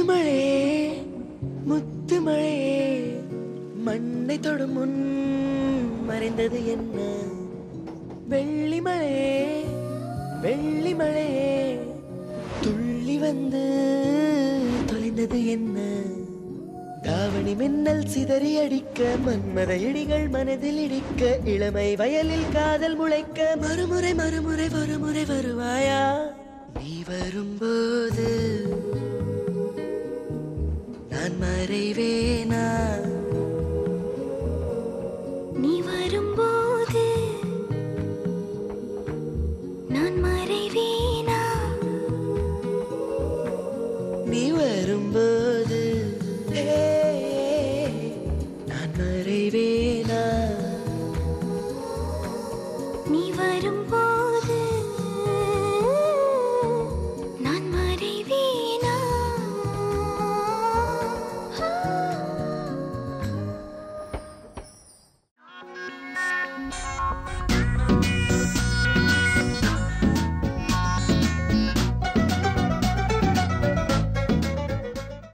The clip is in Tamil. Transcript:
முத்துமழையே முத்துமழையே மண்ணை தொடும் முன் மறைந்தது என்ன வெள்ளிமழையே வெள்ளிமழையே துள்ளி வந்து தொலைந்தது என்ன தாவணி மின்னல் சிதறி அடிக்க மன்மத இடிகள் மனதில் இடிக்க இளமை வயலில் காதல் முளைக்க மறுமுறை மறுமுறை ஒருமுறை வருவாயா நீ வரும்போது நான் மறைவேனா நீ வரும்போது நான் மறைவேனா நீ வரும்போது ஹே, நான் மறைவேனா நீ வரும்போது